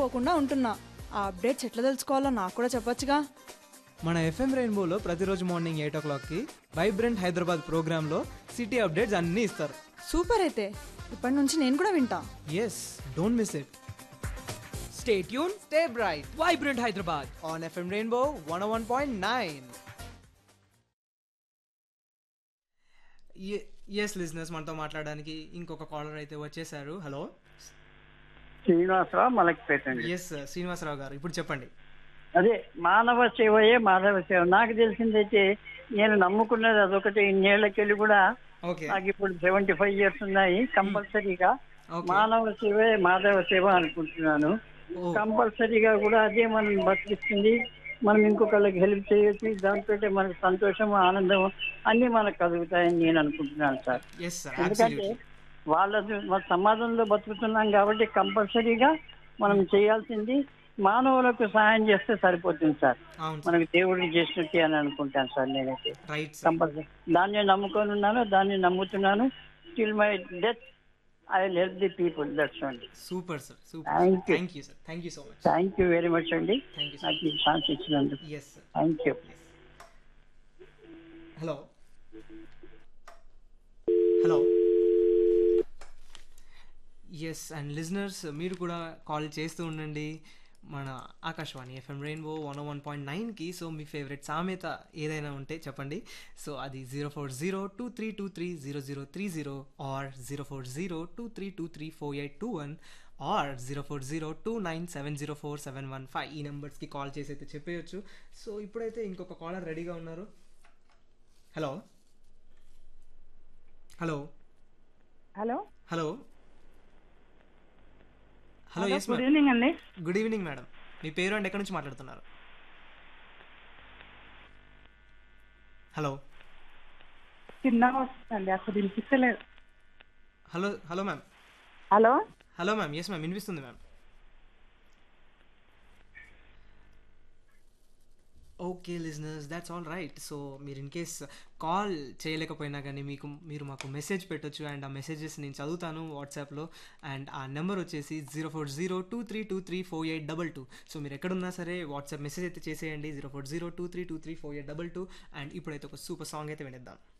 తెలుసుకోకుండా ఉంటున్నా ఆ అప్డేట్స్ ఎట్లా తెలుసుకోవాలో నాకు కూడా చెప్పొచ్చుగా మన ఎఫ్ఎం రెయిన్బోలో ప్రతిరోజు మార్నింగ్ ఎయిట్ ఓ క్లాక్కి వైబ్రెంట్ హైదరాబాద్ ప్రోగ్రాంలో సిటీ అప్డేట్స్ అన్నీ ఇస్తారు సూపర్ అయితే ఇప్పటి నుంచి నేను కూడా వింటా yes don't miss it stay tune stay bright vibrant Hyderabad on FM rainbow one one point nine yes listeners మనతో మాట్లాడడానికి ఇంకొక కాలర్ అయితే వచ్చేసారు హలో శ్రీనివాసరావు మలక్పేట అండి ఎస్ శ్రీనివాసరావు గారు ఇప్పుడు చెప్పండి అదే మానవ సేవయే మాధవ సేవ నాకు తెలిసిందైతే నేను నమ్ముకున్నది అదొకటి ఇన్నేళ్లకెళ్ళి కూడా ఓకే నాకు ఇప్పుడు సెవెంటీ ఫైవ్ ఇయర్స్ ఉన్నాయి కంపల్సరీగా ఓకే మానవ సేవే మాధవ సేవ అనుకుంటున్నాను ఓ కంపల్సరీగా కూడా అదే మనం బతికిస్తుంది మనం ఇంకొకళ్ళకి హెల్ప్ చేయొచ్చు దాంతో మనకు సంతోషం ఆనందం అన్ని మనకు కలుగుతాయని నేను అనుకుంటున్నాను సార్ ఎస్ సార్ ఎందుకంటే అబ్సల్యూట్లీ వాళ్ళ మన సమాజంలో బతుకుతున్నాం కాబట్టి కంపల్సరీగా మనం చేయాల్సింది మానవులకు సహాయం చేస్తే సరిపోతుంది సార్ అవును సార్ మనకు దేవుడిని చేసినట్టే అని అనుకుంటాను సార్ నేనైతే రైట్ సార్ కంపల్సరీ దాన్ని నమ్ముకొని ఉన్నాను దాన్ని నమ్ముతున్నాను till my death I will help the people that's అండి super sir super Thank you. Thank you sir thank you so much thank you very much అండి థ్యాంక్ యూ సార్ నాకు ఈ chance ఇచ్చినందుకు yes sir thank you hello hello yes and listeners మీరు కూడా call చేస్తూ ఉండండి మన Akashvani FM rainbow one one point నైన్కి సో మీ ఫేవరెట్ సామెత ఏదైనా ఉంటే చెప్పండి సో అది zero four zero two three two three zero zero three zero or zero four zero two three two three four eight two one or zero four zero two nine seven zero four seven one five ఈ నెంబర్స్కి call చేసి అయితే చెప్పేయచ్చు so ఇప్పుడైతే ఇంకొక caller రెడీగా ఉన్నారు hello hello hello hello hello yes good madam evening అండి good evening madam మీ పేరు అండ్ ఎక్కడి నుంచి మాట్లాడుతున్నారు హలో చిన్నగా వస్తుందండి అసలు వినిపిస్తలేదు hello hello ma'am hello hello ma'am yes ma'am వినిపిస్తుంది ma'am okay listeners that's all right so మీరు ఇన్ కేస్ కాల్ చేయలేకపోయినా కానీ మీకు మీరు మాకు మెసేజ్ పెట్టొచ్చు అండ్ ఆ మెసేజెస్ నేను చదువుతాను వాట్సాప్లో అండ్ ఆ నెంబర్ వచ్చేసి zero four zero two three two three four eight double two so మీరు ఎక్కడున్నా సరే వాట్సాప్ మెసేజ్ అయితే చేసేయండి zero four zero two three two three four eight double two and ఇప్పుడైతే ఒక సూపర్ సాంగ్ అయితే వినిద్దాం